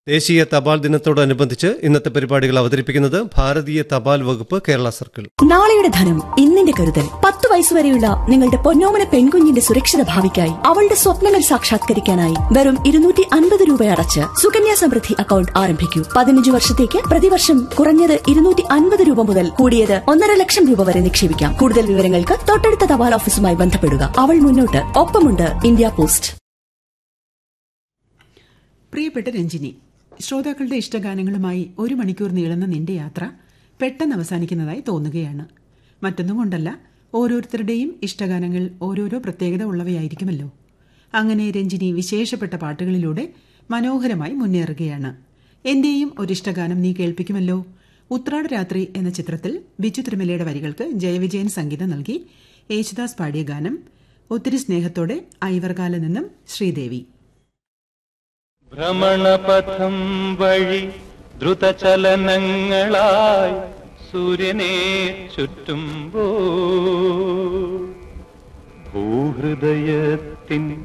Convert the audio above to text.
ദേശീയ തപാൽ ദിനത്തോടനുബന്ധിച്ച് ഇന്നത്തെ പരിപാടികൾ അവതരിപ്പിക്കുന്നത് ഭാരതീയ തപാൽ വകുപ്പ് കേരള സർക്കിൾ നാളെയുടെ ധനം ഇന്നിന്റെ കരുതൽ പത്ത് വയസ്സുവരെയുള്ള നിങ്ങളുടെ പൊന്നോമന പെൺകുഞ്ഞിന്റെ സുരക്ഷിത ഭാവിക്കായി അവളുടെ സ്വപ്നങ്ങൾ സാക്ഷാത്കരിക്കാനായി വെറും ഇരുന്നൂറ്റി അൻപത് രൂപ അടച്ച് സുകന്യ സമൃദ്ധി അക്കൗണ്ട് ആരംഭിക്കൂ പതിനഞ്ച് വർഷത്തേക്ക് പ്രതിവർഷം കുറഞ്ഞത് ഇരുന്നൂറ്റി അൻപത് രൂപ മുതൽ കൂടിയത് ഒന്നര ലക്ഷം രൂപ വരെ നിക്ഷേപിക്കാം കൂടുതൽ വിവരങ്ങൾക്ക് തൊട്ടടുത്ത തപാൽ ഓഫീസുമായി ബന്ധപ്പെടുക അവൾ മുന്നോട്ട് ഒപ്പമുണ്ട് ഇന്ത്യ പോസ്റ്റ് പ്രിയപ്പെട്ട രഞ്ജിനി ശ്രോതാക്കളുടെ ഇഷ്ടഗാനങ്ങളുമായി ഒരു മണിക്കൂർ നീളുന്ന നിന്റെ യാത്ര പെട്ടെന്ന് അവസാനിക്കുന്നതായി തോന്നുകയാണ് മറ്റൊന്നും കൊണ്ടല്ല ഓരോരുത്തരുടെയും ഇഷ്ടഗാനങ്ങൾ ഓരോരോ പ്രത്യേകത ഉള്ളവയായിരിക്കുമല്ലോ അങ്ങനെ രഞ്ജിനി വിശേഷപ്പെട്ട പാട്ടുകളിലൂടെ മനോഹരമായി മുന്നേറുകയാണ് എന്റെയും ഒരിഷ്ടഗാനം നീ കേൾപ്പിക്കുമല്ലോ ഉത്രാട് രാത്രി എന്ന ചിത്രത്തിൽ ബിജു തിരുമലയുടെ വരികൾക്ക് ജയവിജയൻ സംഗീതം നൽകി യേശുദാസ് പാടിയ ഗാനം ഒത്തിരി സ്നേഹത്തോടെ ഐവർകാല നിന്നും ശ്രീദേവി ഭ്രമണപഥം വഴി ദ്രുതചലനങ്ങളായി സൂര്യനെ ചുറ്റുമ്പോ ഭൂഹൃദയത്തിൻ